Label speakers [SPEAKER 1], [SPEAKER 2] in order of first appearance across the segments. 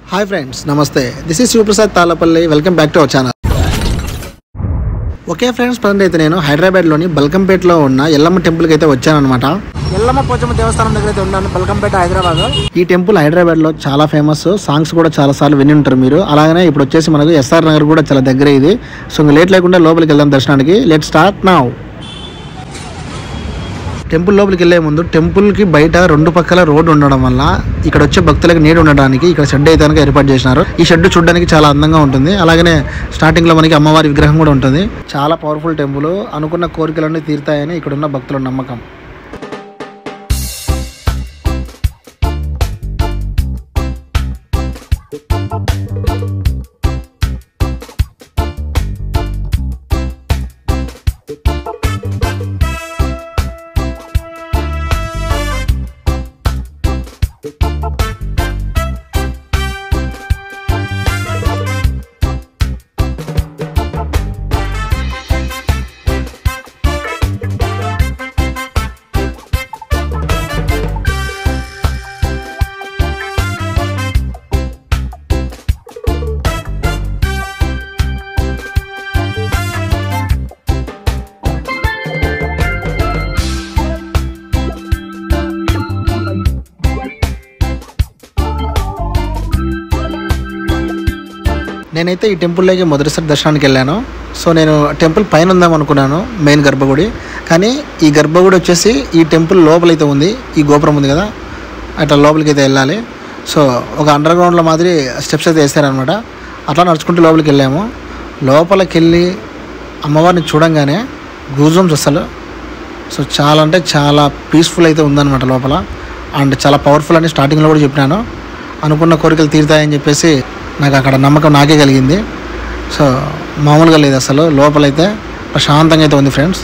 [SPEAKER 1] hi friends నమస్తే this is Sivaprasad Talapalli welcome back to our channel okay friends present అయితే నేను హైదరాబాద్లోని బల్కంపేటలో ఉన్న ఎల్లమ్మ టెంపుల్కి అయితే వచ్చానమాట ఎల్లమ్మ పోచమ్మ దేవస్థానం దగ్గర అయితే ఉన్నాను బల్కంపేట హైదరాబాద్ ఈ టెంపుల్ హైదరాబాద్లో చాలా ఫేమస్ సాంగ్స్ కూడా చాలా సార్లు విని ఉంటారు మీరు అలాగనే ఇప్పుడు వచ్చేసి మనకు ఎస్ఆర్ నగర్ కూడా చాలా దగ్గర ఇది సో ఇంకా లేట్ లేకుండా లోపలికి వెళ్దాం దర్శనానికి లెట్ స్టార్ట్ నౌ టెంపుల్ లోపలికి వెళ్ళే ముందు టెంపుల్కి బయట రెండు పక్కల రోడ్డు ఉండడం వల్ల ఇక్కడ వచ్చే భక్తులకు నీడ ఉండడానికి ఇక్కడ షెడ్ అయితే కనుక ఏర్పాటు చేసినారు ఈ షెడ్ చూడడానికి చాలా అందంగా ఉంటుంది అలాగనే స్టార్టింగ్ లో మనకి అమ్మవారి విగ్రహం కూడా ఉంటుంది చాలా పవర్ఫుల్ టెంపుల్ అనుకున్న కోరికలన్నీ తీరుతాయని ఇక్కడ ఉన్న భక్తుల నమ్మకం నేనైతే ఈ టెంపుల్లోకి మొదటిసారి దర్శనానికి వెళ్ళాను సో నేను టెంపుల్ పైన ఉందాం అనుకున్నాను మెయిన్ గర్భగుడి కానీ ఈ గర్భగుడి వచ్చేసి ఈ టెంపుల్ లోపలైతే ఉంది ఈ గోపురం ఉంది కదా అట్లా లోపలికి అయితే వెళ్ళాలి సో ఒక అండర్ గ్రౌండ్లో మాదిరి స్టెప్స్ అయితే వేసారనమాట అట్లా నడుచుకుంటూ లోపలికి వెళ్ళాము లోపలికి వెళ్ళి అమ్మవారిని చూడంగానే గూజమ్స్ అసలు సో చాలా అంటే చాలా పీస్ఫుల్ అయితే ఉందన్నమాట లోపల అండ్ చాలా పవర్ఫుల్ అని స్టార్టింగ్లో కూడా చెప్పినాను అనుకున్న కోరికలు తీరుతాయని చెప్పేసి నాకు అక్కడ నమ్మకం నాకే కలిగింది సో మామూలుగా లేదు అసలు లోపలైతే ప్రశాంతంగా అయితే ఉంది ఫ్రెండ్స్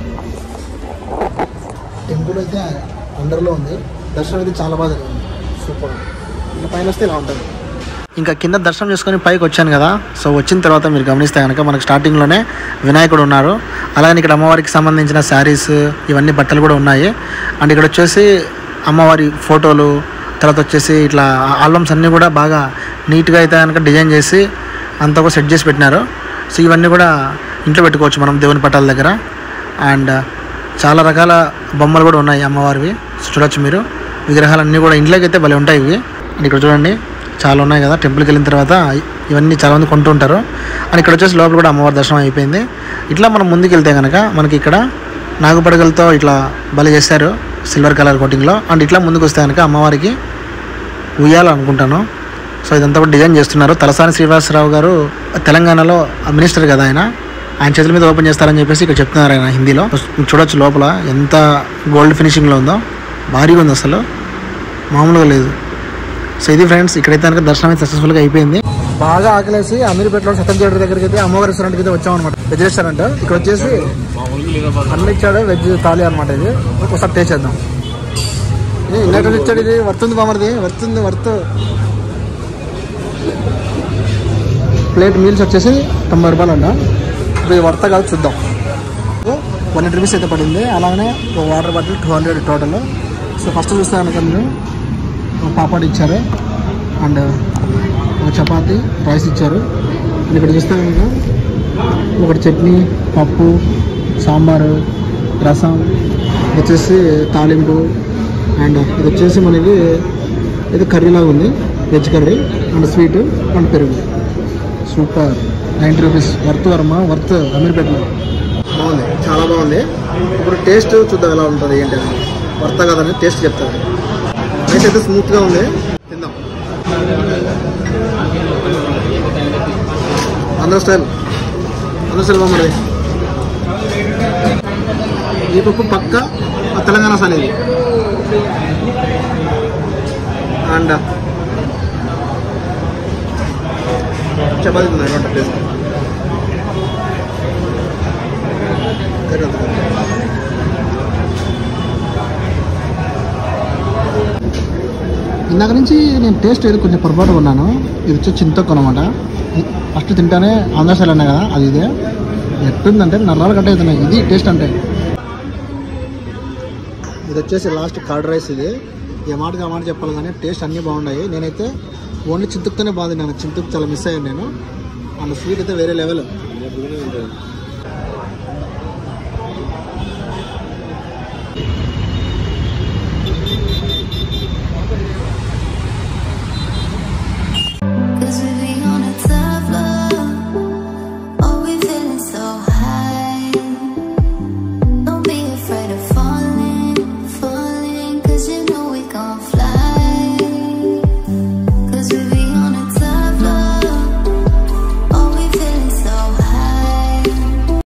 [SPEAKER 1] టెంపుల్ అయితే అండర్లో ఉంది దర్శనం అయితే చాలా బాగా జరిగింది సూపర్ ఇంకా పైన వస్తే ఇలా ఉంటుంది ఇంకా కింద దర్శనం చేసుకొని పైకి వచ్చాను కదా సో వచ్చిన తర్వాత మీరు గమనిస్తే కనుక మనకు స్టార్టింగ్లోనే వినాయకుడు ఉన్నారు అలాగే ఇక్కడ అమ్మవారికి సంబంధించిన శారీస్ ఇవన్నీ బట్టలు కూడా ఉన్నాయి అండ్ ఇక్కడ వచ్చేసి అమ్మవారి ఫోటోలు తర్వాత వచ్చేసి ఇట్లా ఆల్బమ్స్ అన్నీ కూడా బాగా నీట్గా అయితే కనుక డిజైన్ చేసి అంతా కూడా సెట్ చేసి పెట్టినారు సో ఇవన్నీ కూడా ఇంట్లో పెట్టుకోవచ్చు మనం దేవుని పట్టాల దగ్గర అండ్ చాలా రకాల బొమ్మలు కూడా ఉన్నాయి అమ్మవారివి సో చూడొచ్చు మీరు విగ్రహాలన్నీ కూడా ఇంట్లోకి అయితే భలే ఉంటాయి ఇవి అండ్ ఇక్కడ చూడండి చాలా ఉన్నాయి కదా టెంపుల్కి వెళ్ళిన తర్వాత ఇవన్నీ చాలా మంది కొంటూ ఉంటారు అండ్ ఇక్కడ వచ్చేసి లోపల కూడా అమ్మవారి దర్శనం అయిపోయింది ఇట్లా మనం ముందుకు వెళ్తే కనుక మనకి ఇక్కడ నాగుపడగలతో ఇట్లా బలి చేశారు సిల్వర్ కలర్ కోటింగ్లో అండ్ ఇట్లా ముందుకు వస్తే కనుక అమ్మవారికి ఉయ్యాలనుకుంటాను సో ఇదంతా కూడా డిజైన్ చేస్తున్నారు తలసాని శ్రీనివాసరావు గారు తెలంగాణలో మినిస్టర్ కదా ఆయన ఆయన చేతుల మీద ఓపెన్ చేస్తారని చెప్పేసి ఇక్కడ చెప్తున్నారు ఆయన హిందీలో చూడొచ్చు లోపల ఎంత గోల్డ్ ఫినిషింగ్లో ఉందో భారీగా ఉంది అసలు మామూలుగా లేదు సో ఇది ఫ్రెండ్స్ ఇక్కడైతే కనుక దర్శనం అయితే సక్సెస్ఫుల్గా అయిపోయింది బాగా ఆకలేసి అమీర్పేటలో సత్యం థియేటర్ దగ్గరికి అయితే అమ్మవారి రెస్టారెంట్కి అయితే వచ్చామన్నమాట వెజ్ రెస్టారెంట్ ఇక్కడ వచ్చేసి అన్న ఇచ్చాడు వెజ్ థాలీ అనమాట ఇది ఒకసారి టేస్ట్ చేద్దాం ఏ ఇందాక ఇచ్చాడు ఇది వర్తుంది బామరిది వర్తుంది వర్త్ ప్లేట్ మీల్స్ వచ్చేసి తొంభై రూపాయలు అంట ఇది వర్త కాదు చూద్దాం వన్ హండ్రెడ్ రూపీస్ అయితే పడింది అలాగనే ఒక water bottle two hundred total so first చూస్తే కనుక మీరు ఒక పాపాడు ఇచ్చారు అండ్ ఒక చపాతి రైస్ ఇచ్చారు అండ్ ఇక్కడ చూస్తే కనుక ఒకటి చట్నీ పప్పు సాంబారు రసం ఇది వచ్చేసి తాలింపు అండ్ ఇది వచ్చేసి మనకి ఇది కర్రీలాగా ఉంది veg curry and sweet and పెరుగు సూపర్ నైంటీ రూపీస్ వర్త్ వర్మ వర్త్ అమీర్పేటలో బాగుంది చాలా బాగుంది ఇప్పుడు టేస్ట్ చూద్దాం ఎలా ఉంటుంది ఏంటి అని వర్త కదని టేస్ట్ చెప్తాను రైస్ అయితే స్మూత్గా ఉంది తిందాం అందరూ స్టైల్ అందరూ స్టైల్ బాగుంది ఈ పప్పు పక్క ఆ తెలంగాణ సార్ ఇది అండ్ చపాతీ ఉన్నాయి వంట ప్లేస్ ఇందాక నుంచి నేను టేస్ట్ ఏదో కొంచెం పొరపాటు ఉన్నాను ఇది వచ్చి చింతొక్కు అనమాట ఫస్ట్ తింటానే ఆంధ్ర స్టైల్ అన్నా కదా అది ఇదే ఎట్టుందంటే నర్రాలు కట్ అవుతున్నాయి ఇది టేస్ట్ అంటే ఇది వచ్చేసి లాస్ట్ కర్డ్ రైస్ ఇది ఏ మాటకి ఆ మాట చెప్పాలి కానీ టేస్ట్ అన్నీ బాగున్నాయి నేనైతే ఓన్లీ చింతకుతోనే బాగుంది నాకు చింతకు చాలా మిస్ అయ్యాను నేను అండ్ స్వీట్ అయితే వేరే లెవెల్
[SPEAKER 2] ఎప్పుడుగానే ఉంటుంది